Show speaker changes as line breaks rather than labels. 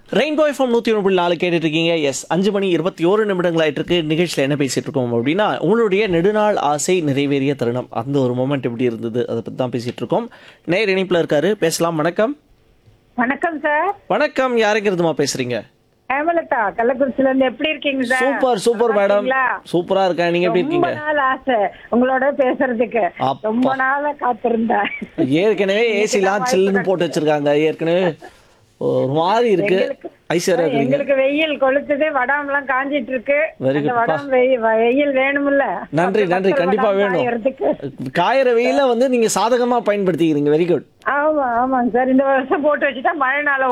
Rainbow FM நூற்றி ஒன்று புள்ளி நாலு கேட்டுட்டு இருக்கீங்க எஸ் அஞ்சு மணி இருபத்தி ஓரு நிமிடங்கள் ஆயிட்டு இருக்கு நிகழ்ச்சியில் என்ன பேசிட்டு இருக்கோம் அப்படின்னா உங்களுடைய நெடுநாள் ஆசை நிறைவேறிய தருணம் அந்த ஒரு மொமெண்ட் எப்படி இருந்தது அதை பற்றி தான் பேசிட்டு இருக்கோம் நேர் இணைப்பில் இருக்காரு பேசலாம் வணக்கம்
வணக்கம் சார்
வணக்கம் யாருங்கிறதுமா பேசுறீங்க
ஹேமலதா கள்ளக்குறிச்சில இருந்து எப்படி இருக்கீங்க சார்
சூப்பர் சூப்பர்
நல்லா
மேடம்
இருக்கீங்களா?
சூப்பரா இருக்கேன் நீங்க எப்படி
ரொம்ப
இருக்கீங்க
நாள் ஆசை உங்களோட பேசுறதுக்கு
அப்பா.
ரொம்ப நாளா காத்திருந்தேன்
ஏற்கனவே ஏசிலாம் சில்லுன்னு போட்டு வச்சிருக்காங்க ஏற்கனவே ஒரு மாதிரி இருக்கு
எங்களுக்கு-
ஐஸ்வர்யா இருக்கிறீங்க
எங்களுக்கு வெயில் கொளுத்துது வடாம் எல்லாம் காஞ்சிட்டு இருக்கு
Very
அந்த
good.
வடாம் வெயில் வெயில் வேணும்ல
நன்றி
பத்து
நன்றி
பத்து
கண்டிப்பா
வடாம்
வேணும்
காயறதுக்கு.
காயிற வெயில வந்து நீங்க சாதகமா பயன்படுத்திக்கிறீங்க வெரி குட்
ஆமா ஆமாங்க சார் இந்த வருஷம் போட்டு வச்சுட்டா மழை நாள